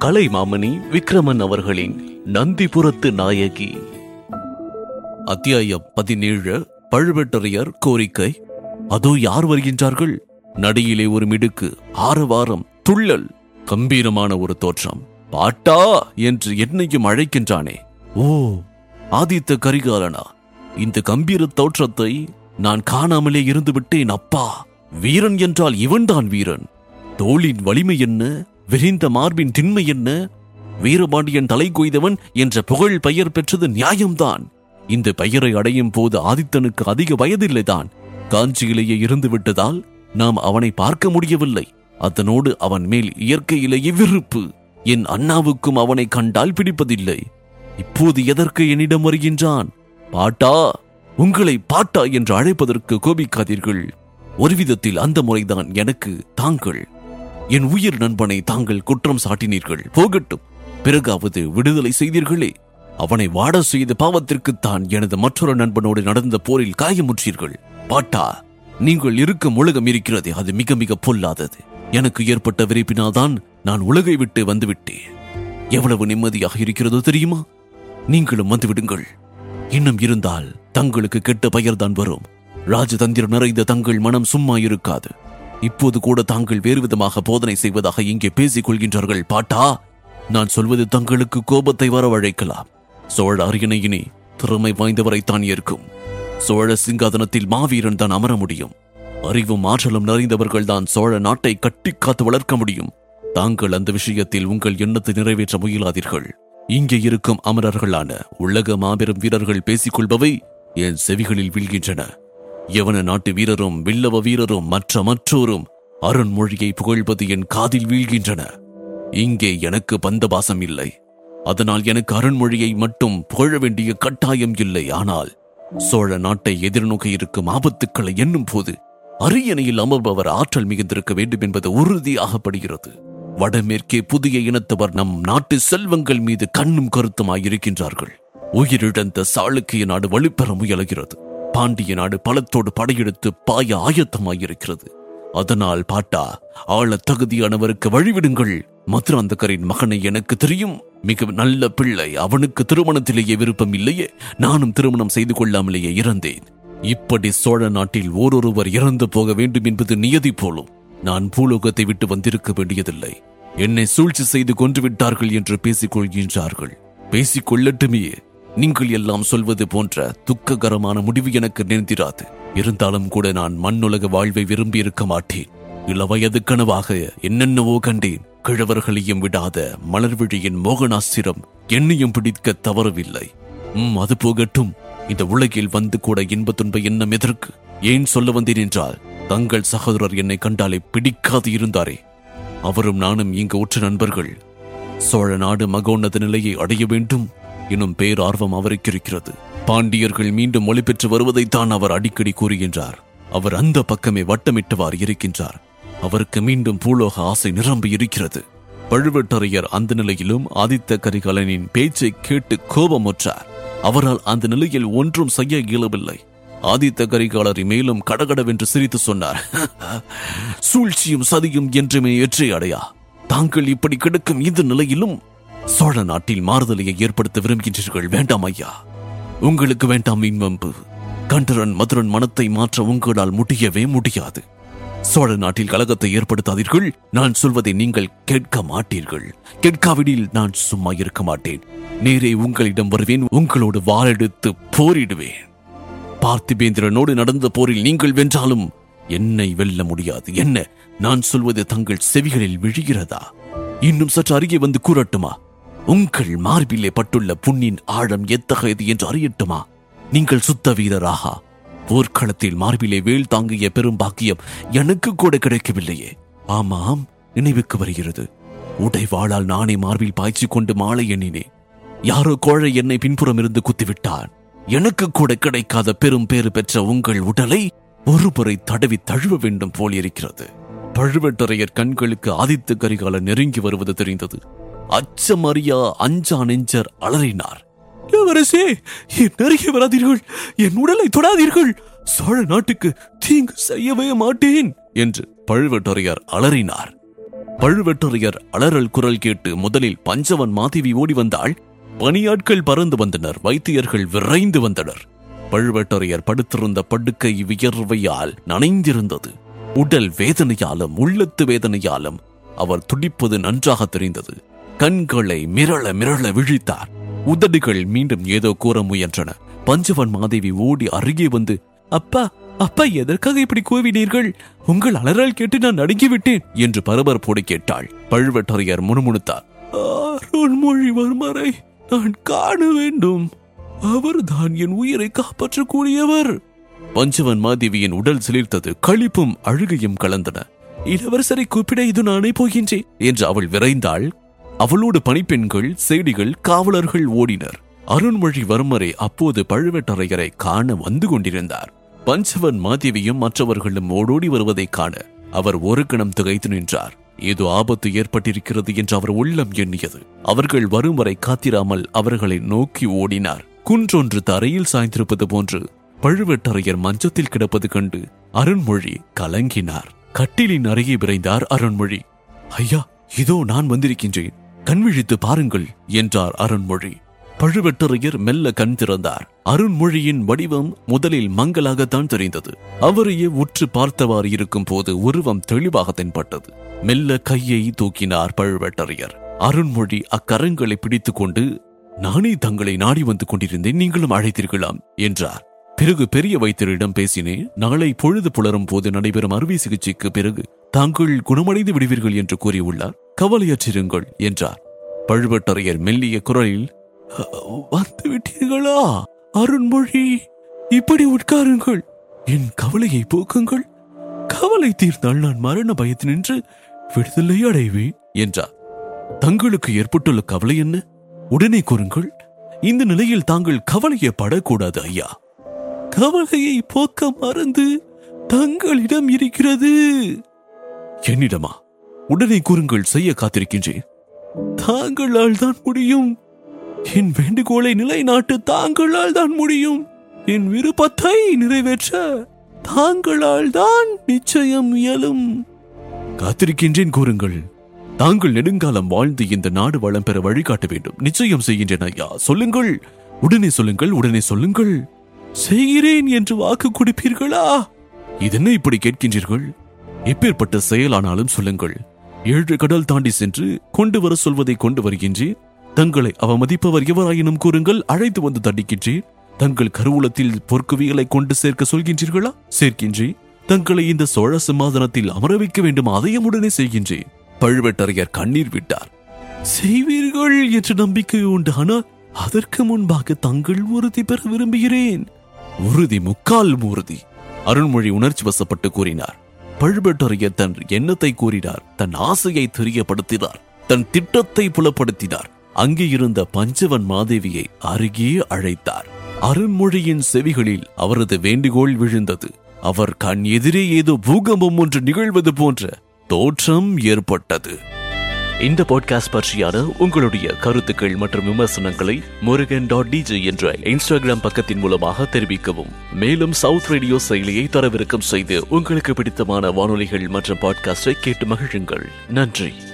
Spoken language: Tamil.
கலைமாமணி விக்ரமன் அவர்களின் நந்திபுரத்து நாயகி அத்தியாயம் பதினேழு பழுவேட்டரையர் கோரிக்கை அதோ யார் வருகின்றார்கள் நடியிலே ஒரு மிடுக்கு ஆரவாரம் துள்ளல் கம்பீரமான ஒரு தோற்றம் பாட்டா என்று என்னையும் அழைக்கின்றானே ஓ ஆதித்த கரிகாலனா இந்த கம்பீர தோற்றத்தை நான் காணாமலே இருந்து விட்டேன் அப்பா வீரன் என்றால் இவன்தான் வீரன் தோளின் வலிமை என்ன விரிந்த மார்பின் திண்மை என்ன வீரபாண்டியன் தலை கொய்தவன் என்ற புகழ் பெயர் பெற்றது நியாயம்தான் இந்த பெயரை அடையும் போது ஆதித்தனுக்கு அதிக வயதில்லைதான் காஞ்சியிலேயே இருந்து விட்டதால் நாம் அவனை பார்க்க முடியவில்லை அதனோடு அவன் மேல் இயற்கையிலேயே வெறுப்பு என் அண்ணாவுக்கும் அவனை கண்டால் பிடிப்பதில்லை இப்போது எதற்கு என்னிடம் வருகின்றான் பாட்டா உங்களை பாட்டா என்று அழைப்பதற்கு கோபிக்காதீர்கள் ஒரு விதத்தில் அந்த முறைதான் எனக்கு தாங்கள் என் உயிர் நண்பனை தாங்கள் குற்றம் சாட்டினீர்கள் போகட்டும் பிறகாவது விடுதலை செய்தீர்களே அவனை வாட செய்த பாவத்திற்குத்தான் எனது மற்றொரு நண்பனோடு நடந்த போரில் காயமுற்றீர்கள் பாட்டா நீங்கள் இருக்கும் உலகம் இருக்கிறதே அது மிக மிக பொல்லாதது எனக்கு ஏற்பட்ட விரைப்பினால்தான் நான் உலகை விட்டு வந்துவிட்டேன் எவ்வளவு நிம்மதியாக இருக்கிறதோ தெரியுமா நீங்களும் வந்து விடுங்கள் இன்னும் இருந்தால் தங்களுக்கு கெட்ட பெயர்தான் வரும் ராஜதந்திரம் நிறைந்த தங்கள் மனம் சும்மா இருக்காது இப்போது கூட தாங்கள் வேறு விதமாக போதனை செய்வதாக இங்கே பேசிக் கொள்கின்றார்கள் பாட்டா நான் சொல்வது தங்களுக்கு கோபத்தை வரவழைக்கலாம் சோழ அரியணையினே திறமை வாய்ந்தவரைத்தான் ஏற்கும் சோழ சிங்காதனத்தில் மாவீரன் தான் அமர முடியும் அறிவும் ஆற்றலும் நிறைந்தவர்கள் தான் சோழ நாட்டை கட்டி காத்து வளர்க்க முடியும் தாங்கள் அந்த விஷயத்தில் உங்கள் எண்ணத்தை நிறைவேற்ற முயலாதீர்கள் இங்கே இருக்கும் அமரர்களான உலக மாபெரும் வீரர்கள் பேசிக் கொள்பவை என் செவிகளில் வீழ்கின்றன எவன நாட்டு வீரரும் வில்லவ வீரரும் மற்ற மற்றோரும் அருண்மொழியை புகழ்வது என் காதில் வீழ்கின்றன இங்கே எனக்கு பந்தபாசம் இல்லை அதனால் எனக்கு அருண்மொழியை மட்டும் புகழ வேண்டிய கட்டாயம் இல்லை ஆனால் சோழ நாட்டை எதிர்நோக்கி இருக்கும் ஆபத்துக்களை எண்ணும் போது அரியணையில் அமர்பவர் ஆற்றல் மிகுந்திருக்க வேண்டும் என்பது உறுதியாகப்படுகிறது வடமேற்கே புதிய இனத்தவர் நம் நாட்டு செல்வங்கள் மீது கண்ணும் கருத்துமாயிருக்கின்றார்கள் உயிரிழந்த சாளுக்கிய நாடு வலுப்பெற முயலுகிறது பாண்டிய நாடு பலத்தோடு படையெடுத்து பாய ஆயத்தமாயிருக்கிறது அதனால் பாட்டா ஆள தகுதியானவருக்கு வழிவிடுங்கள் மதுராந்தகரின் மகனை எனக்கு தெரியும் மிக நல்ல பிள்ளை அவனுக்கு திருமணத்திலேயே விருப்பம் இல்லையே நானும் திருமணம் செய்து கொள்ளாமலேயே இறந்தேன் இப்படி சோழ நாட்டில் ஓரொருவர் இறந்து போக வேண்டும் என்பது நியதி போலும் நான் பூலோகத்தை விட்டு வந்திருக்க வேண்டியதில்லை என்னை சூழ்ச்சி செய்து கொன்று விட்டார்கள் என்று பேசிக் கொள்கின்றார்கள் பேசிக் கொள்ளட்டுமே நீங்கள் எல்லாம் சொல்வது போன்ற துக்ககரமான முடிவு எனக்கு நினைத்திராது இருந்தாலும் கூட நான் மண்ணுலக வாழ்வை விரும்பி இருக்க மாட்டேன் இளவயது கனவாக என்னென்னவோ கண்டேன் கிழவர்களையும் விடாத மலர்விழியின் மோகனாசிரம் என்னையும் பிடிக்க தவறவில்லை ம் அது போகட்டும் இந்த உலகில் வந்து கூட இன்ப துன்ப எண்ணம் எதற்கு ஏன் சொல்ல வந்தேன் என்றால் தங்கள் சகோதரர் என்னை கண்டாலே பிடிக்காது இருந்தாரே அவரும் நானும் இங்கு உற்ற நண்பர்கள் சோழ நாடு மகோன்னத நிலையை அடைய வேண்டும் எனும் பேரார்வம் அவருக்கு இருக்கிறது பாண்டியர்கள் மீண்டும் ஒளி பெற்று வருவதைத்தான் அவர் அடிக்கடி கூறுகின்றார் அவர் அந்த பக்கமே வட்டமிட்டவாறு இருக்கின்றார் அவருக்கு மீண்டும் பூலோக ஆசை நிரம்பி இருக்கிறது பழுவேட்டரையர் அந்த நிலையிலும் ஆதித்த கரிகாலனின் பேச்சை கேட்டு கோபமுற்றார் அவரால் அந்த நிலையில் ஒன்றும் செய்ய இயலவில்லை ஆதித்த கரிகாலரை மேலும் கடகடவென்று சிரித்து சொன்னார் சூழ்ச்சியும் சதியும் என்றுமே வெற்றி அடையா தாங்கள் இப்படி கிடக்கும் இந்த நிலையிலும் சோழ நாட்டில் மாறுதலையை ஏற்படுத்த விரும்புகின்றீர்கள் வேண்டாம் ஐயா உங்களுக்கு வேண்டாம் இன்வம்பு கண்டரன் மதுரன் மனத்தை மாற்ற உங்களால் முடியவே முடியாது சோழ நாட்டில் கலகத்தை ஏற்படுத்தாதீர்கள் நான் சொல்வதை நீங்கள் கேட்க மாட்டீர்கள் கேட்காவிடில் நான் சும்மா இருக்க மாட்டேன் நேரே உங்களிடம் வருவேன் உங்களோடு வாளெடுத்து போரிடுவேன் பார்த்திபேந்திரனோடு நடந்த போரில் நீங்கள் வென்றாலும் என்னை வெல்ல முடியாது என்ன நான் சொல்வது தங்கள் செவிகளில் விழுகிறதா இன்னும் சற்று அருகே வந்து கூறட்டுமா உங்கள் மார்பிலே பட்டுள்ள புண்ணின் ஆழம் எத்தகையது என்று அறியட்டுமா நீங்கள் சுத்த வீரராகா போர்க்களத்தில் மார்பிலே வேல் தாங்கிய பெரும் பாக்கியம் எனக்கு கூட கிடைக்கவில்லையே ஆமாம் நினைவுக்கு வருகிறது உடை வாளால் நானே மார்பில் பாய்ச்சிக் கொண்டு மாலை எண்ணினேன் யாரோ கோழை என்னை பின்புறம் இருந்து குத்திவிட்டான் எனக்கு கூட கிடைக்காத பெரும் பேறு பெற்ற உங்கள் உடலை ஒருமுறை தடவி தழுவ வேண்டும் போல் இருக்கிறது பழுவேட்டரையர் கண்களுக்கு ஆதித்த கரிகால நெருங்கி வருவது தெரிந்தது அச்சமறியா அஞ்சா நெஞ்சர் அலறினார் இளவரசே என் நெருங்கி வராதீர்கள் என் உடலை தொடாதீர்கள் சோழ நாட்டுக்கு தீங்கு செய்யவே மாட்டேன் என்று பழுவேட்டரையர் அலறினார் பழுவேட்டரையர் அலறல் குரல் கேட்டு முதலில் பஞ்சவன் மாதேவி ஓடி வந்தாள் பணியாட்கள் பறந்து வந்தனர் வைத்தியர்கள் விரைந்து வந்தனர் பழுவேட்டரையர் படுத்திருந்த படுக்கை வியர்வையால் நனைந்திருந்தது உடல் வேதனையாலும் உள்ளத்து வேதனையாலும் அவர் துடிப்பது நன்றாக தெரிந்தது கண்களை மிரள மிரள விழித்தார் உதடுகள் மீண்டும் ஏதோ கூற முயன்றன பஞ்சவன் மாதேவி ஓடி அருகே வந்து அப்பா அப்பா எதற்காக இப்படி கூவினீர்கள் உங்கள் அலறல் கேட்டு நான் நடுங்கி விட்டேன் என்று பரபரப்போடு கேட்டாள் பழுவேட்டரையர் முணுமுணுத்தார் அருள்மொழிவர்மரை நான் காண வேண்டும் அவர்தான் என் உயிரை காப்பாற்றக்கூடியவர் பஞ்சவன் மாதேவியின் உடல் சிலிர்த்தது களிப்பும் அழுகையும் கலந்தன இளவரசரை கூப்பிட இது நானே போகின்றேன் என்று அவள் விரைந்தாள் அவளோடு பணிப்பெண்கள் செய்திகள் காவலர்கள் ஓடினர் அருண்மொழிவர்மரே அப்போது பழுவேட்டரையரை காண வந்து கொண்டிருந்தார் பஞ்சவன் மாதேவியும் மற்றவர்களும் ஓடோடி வருவதைக் காண அவர் ஒரு கணம் திகைத்து நின்றார் ஏதோ ஆபத்து ஏற்பட்டிருக்கிறது என்று அவர் உள்ளம் எண்ணியது அவர்கள் வரும் வரை காத்திராமல் அவர்களை நோக்கி ஓடினார் குன்றொன்று தரையில் சாய்ந்திருப்பது போன்று பழுவேட்டரையர் மஞ்சத்தில் கிடப்பது கண்டு அருண்மொழி கலங்கினார் கட்டிலின் அருகே விரைந்தார் அருண்மொழி ஐயா இதோ நான் வந்திருக்கின்றேன் கண்விழித்து பாருங்கள் என்றார் அருண்மொழி பழுவேட்டரையர் மெல்ல கண் திறந்தார் அருண்மொழியின் வடிவம் முதலில் மங்கலாகத்தான் தெரிந்தது அவரையே உற்று பார்த்தவாறு இருக்கும் போது உருவம் தெளிவாக தென்பட்டது மெல்ல கையை தூக்கினார் பழுவேட்டரையர் அருண்மொழி அக்கரங்களை பிடித்துக் கொண்டு நானே தங்களை நாடி வந்து கொண்டிருந்தேன் நீங்களும் அழைத்தீர்களாம் என்றார் பிறகு பெரிய வைத்தியரிடம் பேசினேன் நாளை பொழுது புலரும் போது நடைபெறும் அறுவை சிகிச்சைக்கு பிறகு தாங்கள் குணமடைந்து விடுவீர்கள் என்று கூறியுள்ளார் கவலையற்றிருங்கள் என்றார் பழுவேட்டரையர் மெல்லிய குரலில் "அ, வந்து விட்டீர்களா அருண்மொழி இப்படி உட்காருங்கள் என் கவலையை போக்குங்கள் கவலை தீர்ந்தால் நான் மரண பயத்தினின்று விடுதலை அடைவேன் என்றார் தங்களுக்கு ஏற்பட்டுள்ள கவலை என்ன உடனே கூறுங்கள் இந்த நிலையில் தாங்கள் கவலையை படக்கூடாது ஐயா கவலையை போக்க மறந்து தங்களிடம் இருக்கிறது என்னிடமா உடனே கூறுங்கள் செய்ய காத்திருக்கின்றேன் தாங்களால் தான் முடியும் என் வேண்டுகோளை நிலைநாட்ட தாங்களால் தான் முடியும் என் விருப்பத்தை நிறைவேற்ற தாங்களால் தான் நிச்சயம் இயலும் காத்திருக்கின்றேன் கூறுங்கள் தாங்கள் நெடுங்காலம் வாழ்ந்து இந்த நாடு வளம் பெற வழிகாட்ட வேண்டும் நிச்சயம் செய்கின்றேன் ஐயா சொல்லுங்கள் உடனே சொல்லுங்கள் உடனே சொல்லுங்கள் செய்கிறேன் என்று வாக்கு கொடுப்பீர்களா இதென்ன இப்படி கேட்கின்றீர்கள் எப்பேற்பட்ட செயலானாலும் சொல்லுங்கள் ஏழு கடல் தாண்டி சென்று கொண்டு வர சொல்வதை கொண்டு வருகின்றேன் தங்களை அவமதிப்பவர் எவராயினும் கூறுங்கள் அழைத்து வந்து தண்டிக்கின்றேன் தங்கள் கருவூலத்தில் பொற்குவியலை கொண்டு சேர்க்க சொல்கின்றீர்களா சேர்க்கின்றேன் தங்களை இந்த சோழ சிம்மாசனத்தில் அமர வைக்க வேண்டும் அதையும் உடனே செய்கின்றேன் பழுவேட்டரையர் கண்ணீர் விட்டார் செய்வீர்கள் என்ற நம்பிக்கை உண்டு ஆனால் அதற்கு முன்பாக தங்கள் உறுதி பெற விரும்புகிறேன் உறுதி முக்கால் உறுதி அருண்மொழி உணர்ச்சி வசப்பட்டு கூறினார் பழுவேட்டரையர் தன் எண்ணத்தை கூறினார் தன் ஆசையை தெரியப்படுத்தினார் தன் திட்டத்தை புலப்படுத்தினார் அங்கே இருந்த பஞ்சவன் மாதேவியை அருகே அழைத்தார் அருண்மொழியின் செவிகளில் அவரது வேண்டுகோள் விழுந்தது அவர் கண் எதிரே ஏதோ பூகம்பம் ஒன்று நிகழ்வது போன்ற தோற்றம் ஏற்பட்டது இந்த பாட்காஸ்ட் பற்றியான உங்களுடைய கருத்துக்கள் மற்றும் விமர்சனங்களை முருகன் டாட் டிஜே என்ற இன்ஸ்டாகிராம் பக்கத்தின் மூலமாக தெரிவிக்கவும் மேலும் சவுத் ரேடியோ செயலியை தரவிறக்கம் செய்து உங்களுக்கு பிடித்தமான வானொலிகள் மற்றும் பாட்காஸ்டை கேட்டு மகிழுங்கள் நன்றி